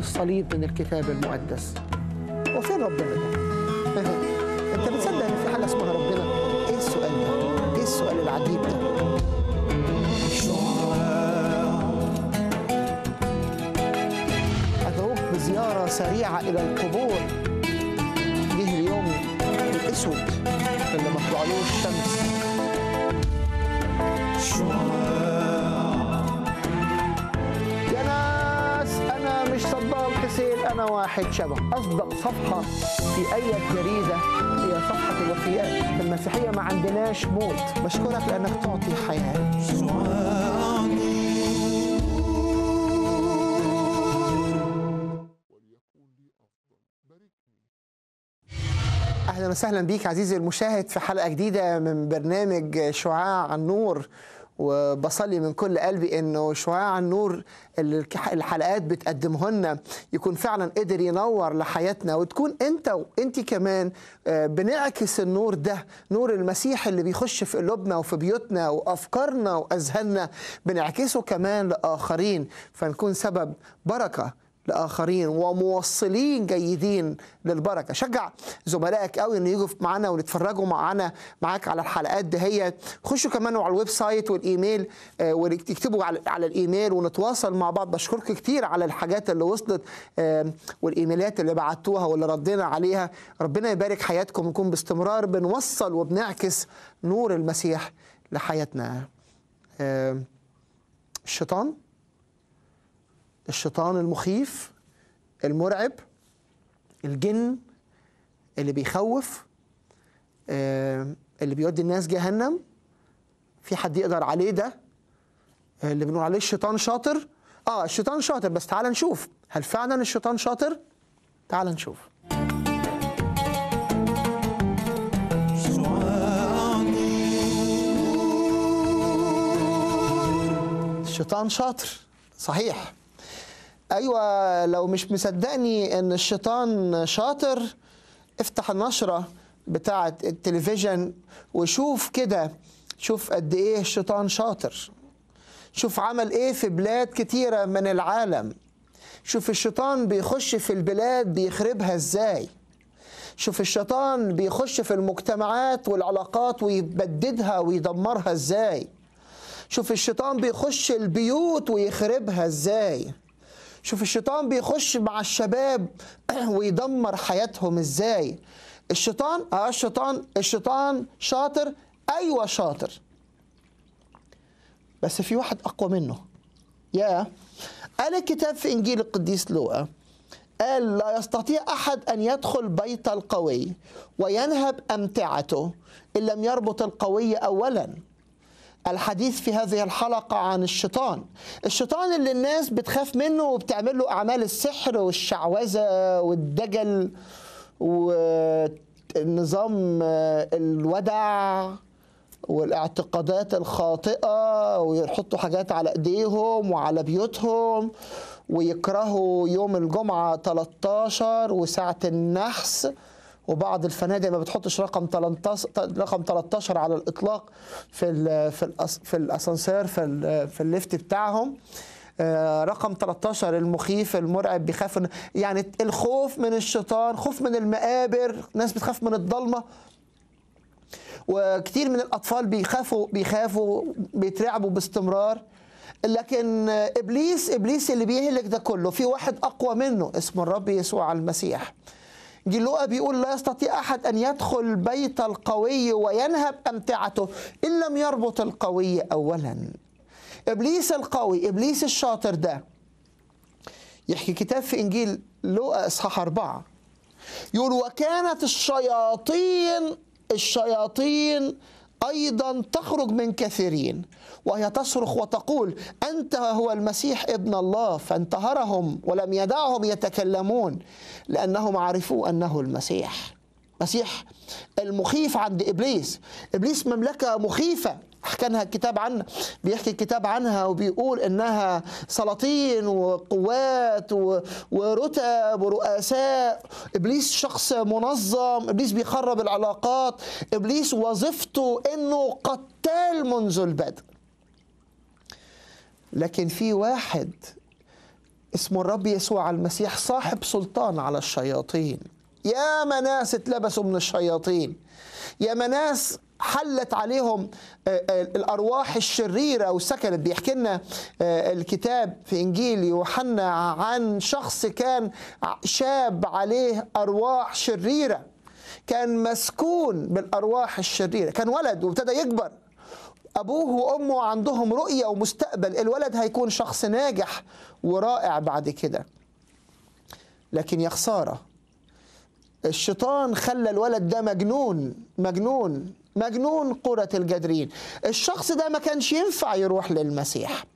الصليب من الكتاب المقدس وفين ربنا ده؟ انت بتصدق ان في حاجه اسمها ربنا؟ ايه السؤال ده؟ ايه السؤال العجيب ده؟ ادعوك بزياره سريعه الى القبور جه اليوم الاسود اللي ما طلعلوش الشمس يا ناس انا مش صدام حسين انا واحد شبه اصدق صفحه في اي جريده هي صفحه الوفيات في المسيحيه ما عندناش موت بشكرك لانك تعطي حياه اهلا وسهلا بيك عزيزي المشاهد في حلقه جديده من برنامج شعاع عن نور وبصلي من كل قلبي انه شعاع عن نور اللي الك- الحلقات بتقدمه لنا يكون فعلا قدر ينور لحياتنا وتكون انت وانت كمان آه، بنعكس النور ده نور المسيح اللي بيخش في قلوبنا وفي بيوتنا وافكارنا واذهاننا بنعكسه كمان لاخرين فنكون سبب بركه لاخرين وموصلين جيدين للبركه شجع زملائك قوي انه يجوا معانا ونتفرجوا معانا معاك على الحلقات دهيت خشوا كمان على الويب سايت والايميل آه، وتكتبوا على, على الايميل ونتواصل مع بعض بشكركم كتير على الحاجات اللي وصلت آه، والايميلات اللي بعتوها واللي ردينا عليها ربنا يبارك حياتكم نكون باستمرار بنوصل وبنعكس نور المسيح لحياتنا آه، الشيطان الشيطان المخيف المرعب الجن اللي بيخوف آه، اللي بيودي الناس جهنم في حد يقدر عليه ده آه، اللي بنقول عليه الشيطان شاطر اه الشيطان شاطر بس تعال نشوف هل فعلا الشيطان شاطر تعال نشوف الشيطان شاطر صحيح ايوه لو مش مصدقني ان الشيطان شاطر افتح النشره بتاعه التلفزيون وشوف كده شوف قد ايه الشيطان شاطر شوف عمل ايه في بلاد كتيره من العالم شوف الشيطان بيخش في البلاد بيخربها ازاي شوف الشيطان بيخش في المجتمعات والعلاقات ويبددها ويدمرها ازاي شوف الشيطان بيخش البيوت ويخربها ازاي شوف الشيطان بيخش مع الشباب ويدمر حياتهم ازاي الشيطان اه الشيطان الشيطان شاطر ايوه شاطر بس في واحد اقوى منه يا قال الكتاب في انجيل القديس لوقا قال لا يستطيع احد ان يدخل بيت القوي وينهب امتعته ان لم يربط القوي اولا الحديث في هذه الحلقة عن الشيطان الشيطان اللي الناس بتخاف منه وبتعمل له أعمال السحر والشعوذة والدجل والنظام الودع والاعتقادات الخاطئة ويحطوا حاجات على ايديهم وعلى بيوتهم ويكرهوا يوم الجمعة 13 وساعة النحس وبعض الفنادق ما بتحطش رقم 13 رقم 13 على الاطلاق في ال في الأس في الاسانسير في ال في الليفت بتاعهم آه، رقم 13 المخيف المرعب بيخاف إن- يعني الخوف من الشيطان خوف من المقابر ناس بتخاف من الضلمه وكتير من الاطفال بيخافوا بيخافوا بيترعبوا باستمرار لكن ابليس ابليس اللي بيهلك ده كله في واحد اقوى منه اسمه الرب يسوع المسيح جه لوقا بيقول لا يستطيع احد ان يدخل بيت القوي وينهب امتعته ان لم يربط القوي اولا ابليس القوي ابليس الشاطر ده يحكي كتاب في انجيل لوقا اصحاح اربعه يقول وكانت الشياطين الشياطين ايضا تخرج من كثيرين وهي تصرخ وتقول انت هو المسيح ابن الله فانتهرهم ولم يدعهم يتكلمون لانهم عرفوا انه المسيح مسيح المخيف عند ابليس ابليس مملكه مخيفه حكى لها الكتاب عنها بيحكي الكتاب عنها وبيقول انها سلاطين وقوات و- ورتب ورؤساء ابليس شخص منظم ابليس بيخرب العلاقات ابليس وظيفته انه قتال منذ البدء لكن في واحد اسمه الرب يسوع المسيح صاحب سلطان على الشياطين يا ناس اتلبسوا من الشياطين يا ناس حلت عليهم آه، آه، الارواح الشريره وسكنت بيحكي لنا آه، الكتاب في انجيل يوحنا عن شخص كان شاب عليه ارواح شريره كان مسكون بالارواح الشريره كان ولد وابتدى يكبر ابوه وامه عندهم رؤيه ومستقبل الولد هيكون شخص ناجح ورائع بعد كده لكن يا خساره الشيطان خلى الولد ده مجنون مجنون مجنون قرة الجدرين الشخص ده ما كانش ينفع يروح للمسيح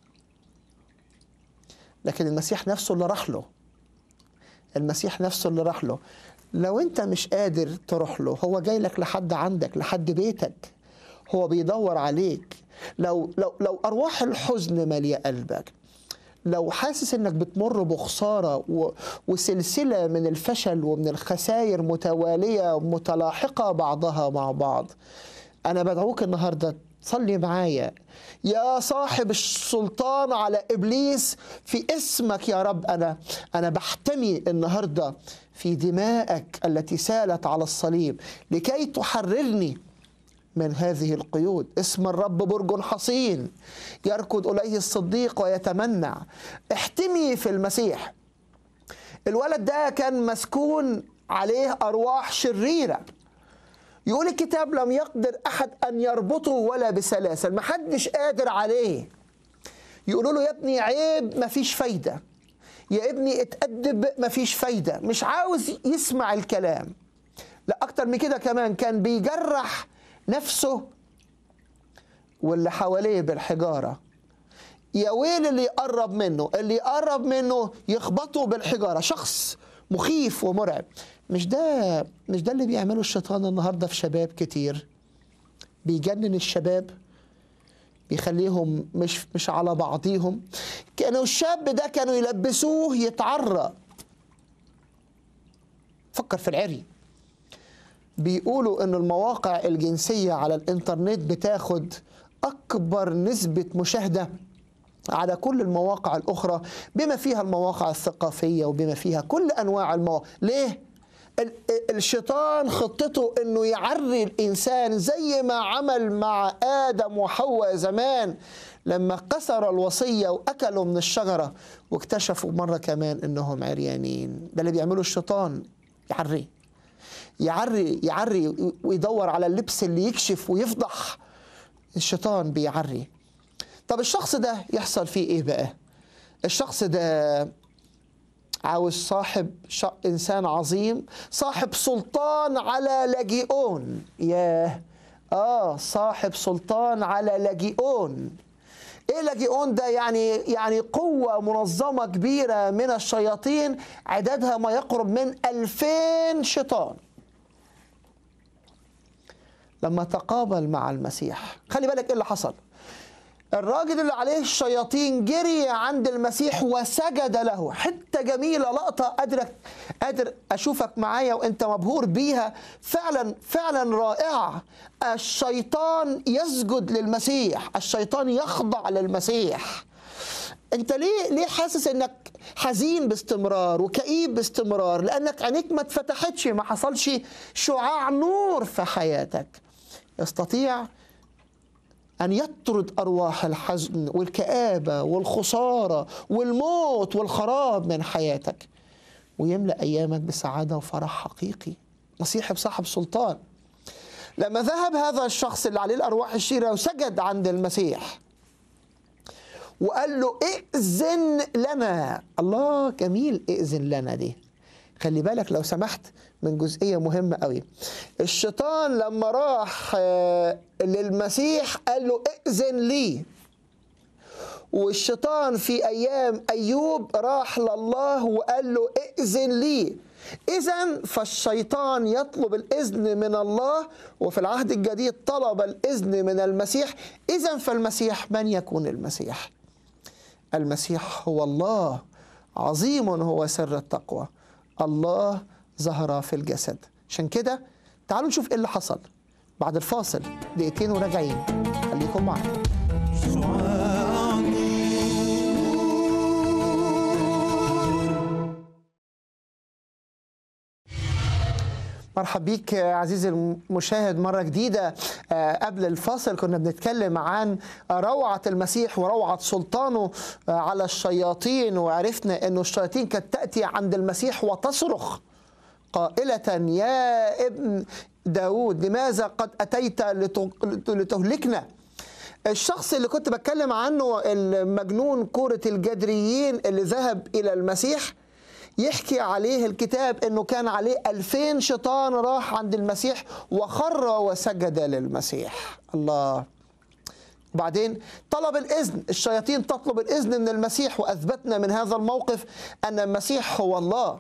لكن المسيح نفسه اللي راح له المسيح نفسه اللي راح له لو انت مش قادر تروح له هو جاي لك لحد عندك لحد بيتك هو بيدور عليك لو لو لو ارواح الحزن ماليه قلبك لو حاسس انك بتمر بخساره و- وسلسله من الفشل ومن الخسائر متواليه متلاحقه بعضها مع بعض انا بدعوك النهارده صلي معايا يا صاحب السلطان على ابليس في اسمك يا رب انا انا بحتمي النهارده في دمائك التي سالت على الصليب لكي تحررني من هذه القيود اسم الرب برج حصين يركض إليه الصديق ويتمنع احتمي في المسيح الولد ده كان مسكون عليه أرواح شريرة يقول الكتاب لم يقدر أحد أن يربطه ولا بسلاسل محدش قادر عليه يقولوا له يا ابني عيب مفيش فايدة يا ابني اتأدب مفيش فايدة مش عاوز يسمع الكلام لا أكتر من كده كمان كان بيجرح نفسه واللي حواليه بالحجارة يا ويل اللي يقرب منه اللي يقرب منه يخبطه بالحجارة شخص مخيف ومرعب مش ده مش ده اللي بيعمله الشيطان النهارده في شباب كتير بيجنن الشباب بيخليهم مش مش على بعضيهم كانوا الشاب ده كانوا يلبسوه يتعرى فكر في العري بيقولوا ان المواقع الجنسيه على الانترنت بتاخد اكبر نسبه مشاهده على كل المواقع الاخرى بما فيها المواقع الثقافيه وبما فيها كل انواع المواقع ليه ال- الشيطان خطته انه يعري الانسان زي ما عمل مع ادم وحواء زمان لما كسر الوصيه واكلوا من الشجره واكتشفوا مره كمان انهم عريانين ده اللي بيعمله الشيطان يعريه يعري يعري ويدور على اللبس اللي يكشف ويفضح الشيطان بيعري طب الشخص ده يحصل فيه ايه بقى الشخص ده عاوز صاحب ش... انسان عظيم صاحب سلطان على لاجئون ياه اه صاحب سلطان على لاجئون ايه لاجئون ده يعني يعني قوة منظمة كبيرة من الشياطين عددها ما يقرب من ألفين شيطان لما تقابل مع المسيح خلي بالك ايه اللي حصل الراجل اللي عليه الشياطين جري عند المسيح وسجد له حته جميله لقطه قادر قادر اشوفك معايا وانت مبهور بيها فعلا فعلا رائعه الشيطان يسجد للمسيح الشيطان يخضع للمسيح انت ليه ليه حاسس انك حزين باستمرار وكئيب باستمرار لانك عينيك ما اتفتحتش ما حصلش شعاع نور في حياتك يستطيع أن يطرد أرواح الحزن والكآبة والخسارة والموت والخراب من حياتك ويملأ أيامك بسعادة وفرح حقيقي مسيحي بصاحب سلطان لما ذهب هذا الشخص اللي عليه الأرواح الشريرة وسجد عند المسيح وقال له ائذن لنا الله جميل ائذن لنا دي خلي بالك لو سمحت من جزئية مهمة قوي الشيطان لما راح آه، للمسيح قال له ائذن لي والشيطان في أيام أيوب راح لله وقال له ائذن لي إذا فالشيطان يطلب الإذن من الله وفي العهد الجديد طلب الإذن من المسيح إذا فالمسيح من يكون المسيح المسيح هو الله عظيم هو سر التقوى الله ظهر في الجسد عشان كده تعالوا نشوف ايه اللي حصل بعد الفاصل دقيقتين وراجعين خليكم معنا مرحب بيك عزيزي المشاهد مرة جديدة قبل الفاصل كنا بنتكلم عن روعة المسيح وروعة سلطانه على الشياطين وعرفنا أنه الشياطين كانت تأتي عند المسيح وتصرخ قائلة يا ابن داود لماذا قد أتيت لتهلكنا الشخص اللي كنت بتكلم عنه المجنون كورة الجدريين اللي ذهب إلى المسيح يحكي عليه الكتاب انه كان عليه ألفين شيطان راح عند المسيح وخر وسجد للمسيح الله وبعدين طلب الإذن الشياطين تطلب الإذن من المسيح وأثبتنا من هذا الموقف أن المسيح هو الله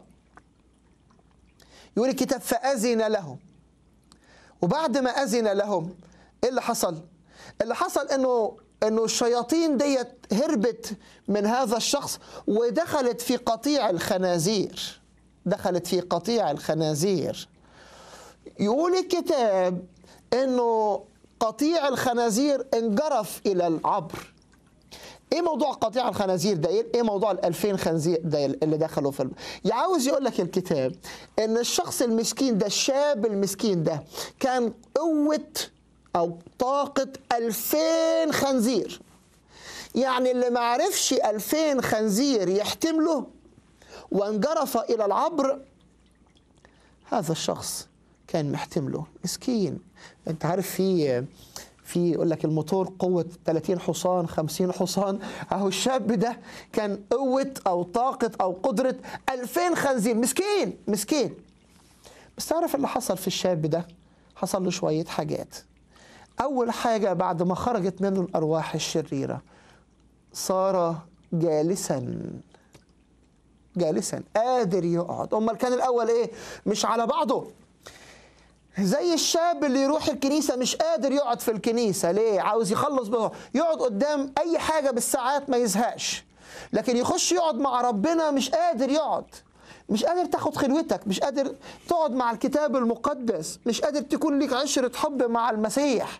يقول الكتاب فأذن لهم وبعد ما أذن لهم إيه اللي حصل؟ اللي حصل أنه انه الشياطين ديت هربت من هذا الشخص ودخلت في قطيع الخنازير دخلت في قطيع الخنازير يقول الكتاب انه قطيع الخنازير انجرف الى العبر ايه موضوع قطيع الخنازير ده ايه موضوع ال2000 خنزير ده اللي دخلوا في الب... عاوز يقول لك الكتاب ان الشخص المسكين ده الشاب المسكين ده كان قوه أو طاقة ألفين خنزير يعني اللي ما عرفش ألفين خنزير يحتمله وانجرف إلى العبر هذا الشخص كان محتمله مسكين انت عارف في في يقول لك الموتور قوة 30 حصان 50 حصان اهو الشاب ده كان قوة او طاقة او قدرة 2000 خنزير مسكين مسكين بس تعرف اللي حصل في الشاب ده حصل له شوية حاجات أول حاجة بعد ما خرجت منه الأرواح الشريرة صار جالسا جالسا قادر يقعد أمال كان الأول إيه مش على بعضه زي الشاب اللي يروح الكنيسة مش قادر يقعد في الكنيسة ليه عاوز يخلص بقى يقعد قدام أي حاجة بالساعات ما يزهقش لكن يخش يقعد مع ربنا مش قادر يقعد مش قادر تاخد خلوتك مش قادر تقعد مع الكتاب المقدس مش قادر تكون ليك عشرة حب مع المسيح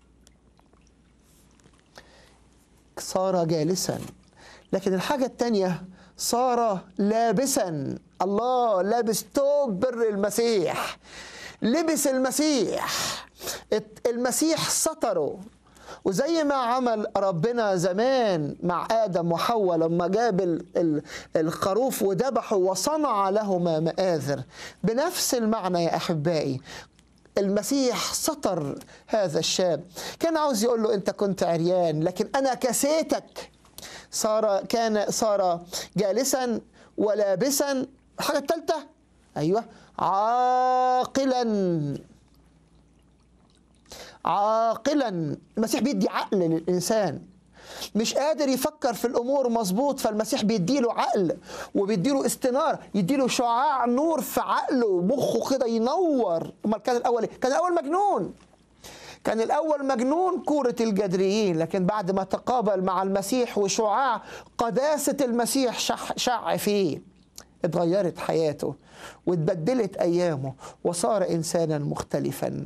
صار جالسا لكن الحاجة التانية صار لابسا الله لابس توب بر المسيح لبس المسيح المسيح ستره وزي ما عمل ربنا زمان مع آدم وحواء لما جاب الخروف وذبحه وصنع لهما مآذر بنفس المعنى يا أحبائي المسيح سطر هذا الشاب كان عاوز يقول له أنت كنت عريان لكن أنا كسيتك صار كان صار جالسا ولابسا الحاجة الثالثة أيوة عاقلا عاقلا المسيح بيدي عقل للإنسان مش قادر يفكر في الامور مظبوط فالمسيح بيديله عقل وبيديله استناره يديله شعاع نور في عقله مخه كده ينور امال كان الاول كان الاول مجنون كان الاول مجنون كوره الجدريين لكن بعد ما تقابل مع المسيح وشعاع قداسه المسيح شع, شع فيه اتغيرت حياته واتبدلت ايامه وصار انسانا مختلفا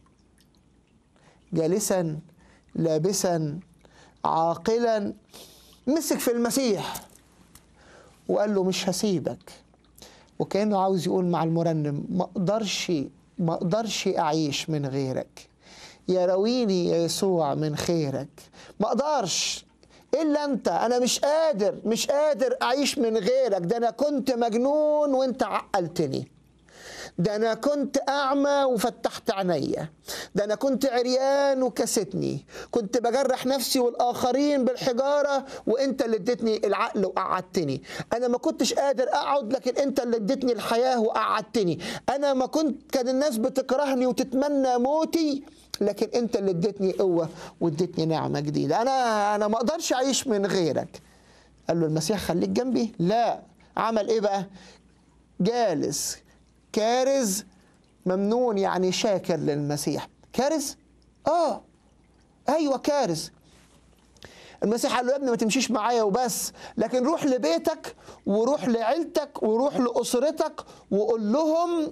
جالسا لابسا عاقلا مسك في المسيح وقال له مش هسيبك وكانه عاوز يقول مع المرنم ما اقدرش ما اقدرش اعيش من غيرك يا رويني يا يسوع من خيرك ما اقدرش الا انت انا مش قادر مش قادر اعيش من غيرك ده انا كنت مجنون وانت عقلتني ده انا كنت اعمى وفتحت عينيا ده انا كنت عريان وكستني كنت بجرح نفسي والاخرين بالحجاره وانت اللي اديتني العقل وقعدتني انا ما كنتش قادر اقعد لكن انت اللي اديتني الحياه وقعدتني انا ما كنت كان الناس بتكرهني وتتمنى موتي لكن انت اللي اديتني قوه واديتني نعمه جديده انا انا ما اقدرش اعيش من غيرك قال له المسيح خليك جنبي لا عمل ايه بقى جالس كارز ممنون يعني شاكر للمسيح كارز اه ايوه كارز المسيح قال له يا ابني ما تمشيش معايا وبس لكن روح لبيتك وروح لعيلتك وروح لاسرتك وقول لهم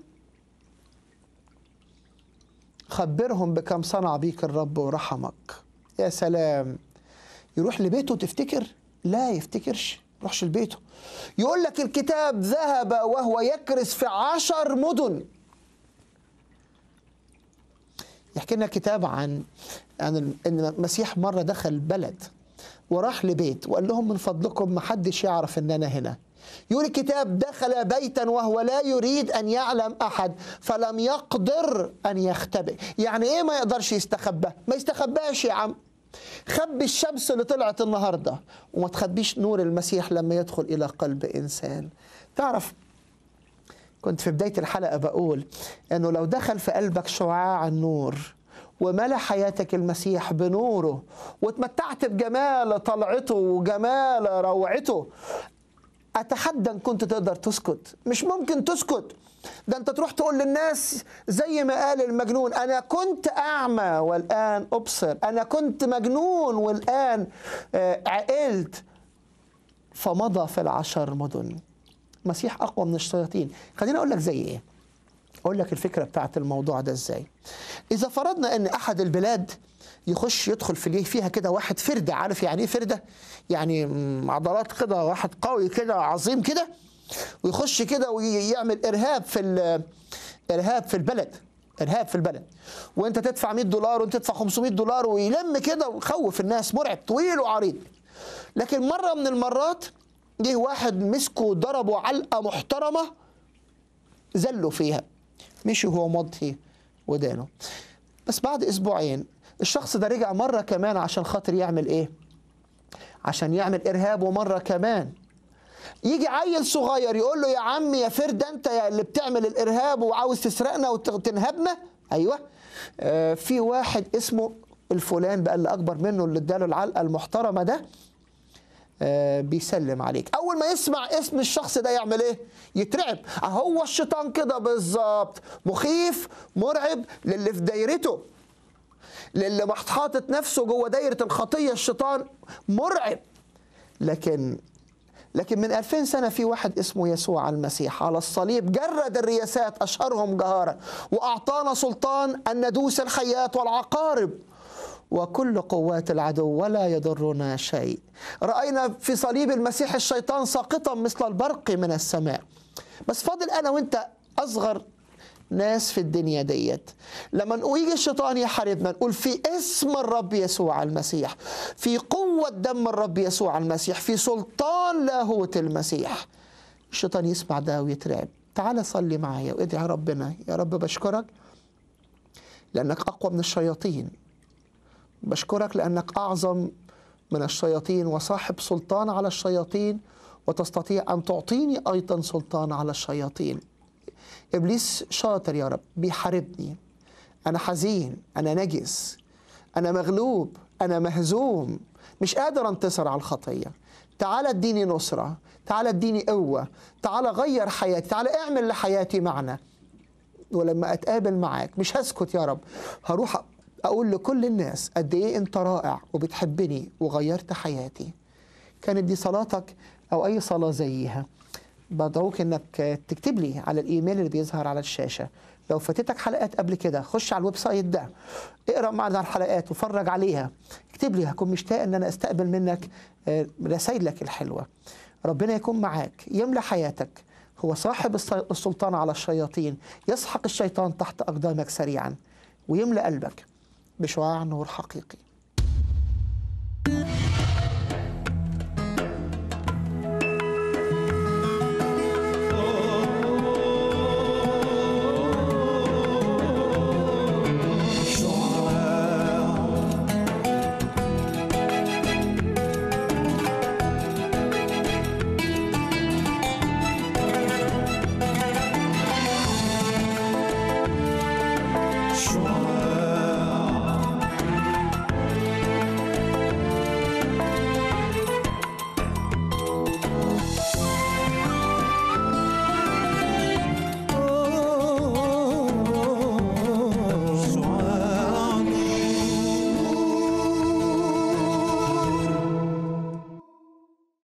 خبرهم بكم صنع بيك الرب ورحمك يا سلام يروح لبيته تفتكر لا يفتكرش يروحش لبيته يقول لك الكتاب ذهب وهو يكرس في عشر مدن يحكي لنا كتاب عن عن ان المسيح مره دخل بلد وراح لبيت وقال لهم من فضلكم ما حدش يعرف ان انا هنا يقول الكتاب دخل بيتا وهو لا يريد ان يعلم احد فلم يقدر ان يختبئ يعني ايه ما يقدرش يستخبى ما يستخباش يا عم خبي الشمس اللي طلعت النهارده وما تخبيش نور المسيح لما يدخل الى قلب انسان تعرف كنت في بدايه الحلقه بقول انه لو دخل في قلبك شعاع النور وملا حياتك المسيح بنوره واتمتعت بجمال طلعته وجمال روعته اتحدى ان كنت تقدر تسكت مش ممكن تسكت ده انت تروح تقول للناس زي ما قال المجنون انا كنت اعمى والان ابصر انا كنت مجنون والان آه، عقلت فمضى في العشر مدن مسيح اقوى من الشياطين خليني اقول لك زي ايه اقول لك الفكره بتاعت الموضوع ده ازاي اذا فرضنا ان احد البلاد يخش يدخل في جيه فيها كده واحد فرده عارف يعني ايه فرده يعني م- عضلات كده واحد قوي كده عظيم كده ويخش كده ويعمل ارهاب في ال- ارهاب في البلد ارهاب في البلد وانت تدفع 100 دولار وانت تدفع 500 دولار ويلم كده ويخوف الناس مرعب طويل وعريض لكن مره من المرات جه واحد مسكه وضربه علقه محترمه زلوا فيها مشي وهو مضي ودانه بس بعد اسبوعين الشخص ده رجع مره كمان عشان خاطر يعمل ايه عشان يعمل ارهاب ومره كمان يجي عيل صغير يقول له يا عم يا فرد انت يا اللي بتعمل الارهاب وعاوز تسرقنا وتنهبنا ايوه آه في واحد اسمه الفلان بقى اللي اكبر منه اللي اداله العلقه المحترمه ده آه، بيسلم عليك اول ما يسمع اسم الشخص ده يعمل ايه يترعب هو الشيطان كده بالظبط مخيف مرعب للي في دايرته للي مح- حاطط نفسه جوه دايره الخطيه الشيطان مرعب لكن لكن من 2000 سنة في واحد اسمه يسوع المسيح على الصليب جرد الرياسات أشهرهم جهارا وأعطانا سلطان أن ندوس الحيات والعقارب وكل قوات العدو ولا يضرنا شيء رأينا في صليب المسيح الشيطان ساقطا مثل البرق من السماء بس فاضل أنا وإنت أصغر ناس في الدنيا ديت لما نقول يجي الشيطان يحاربنا نقول في اسم الرب يسوع المسيح في قوة دم الرب يسوع المسيح في سلطان لاهوت المسيح الشيطان يسمع ده ويترعب تعال صلي معايا وادعي ربنا يا رب بشكرك لأنك أقوى من الشياطين بشكرك لأنك أعظم من الشياطين وصاحب سلطان على الشياطين وتستطيع أن تعطيني أيضا سلطان على الشياطين ابليس شاطر يا رب بيحاربني انا حزين انا نجس انا مغلوب انا مهزوم مش قادر انتصر على الخطيه تعال اديني نصره تعال اديني قوه تعال غير حياتي تعال اعمل لحياتي معنى ولما اتقابل معاك مش هسكت يا رب هروح اقول لكل الناس قد ايه انت رائع وبتحبني وغيرت حياتي كانت دي صلاتك او اي صلاه زيها بدعوك انك تكتب لي على الايميل اللي بيظهر على الشاشه لو فاتتك حلقات قبل كده خش على الويب سايت ده اقرا معنا الحلقات وفرج عليها اكتب لي هكون مشتاق ان انا استقبل منك آه، رسايلك الحلوه ربنا يكون معاك يملى حياتك هو صاحب الس- السلطان على الشياطين يسحق الشيطان تحت اقدامك سريعا ويملى قلبك بشعاع نور حقيقي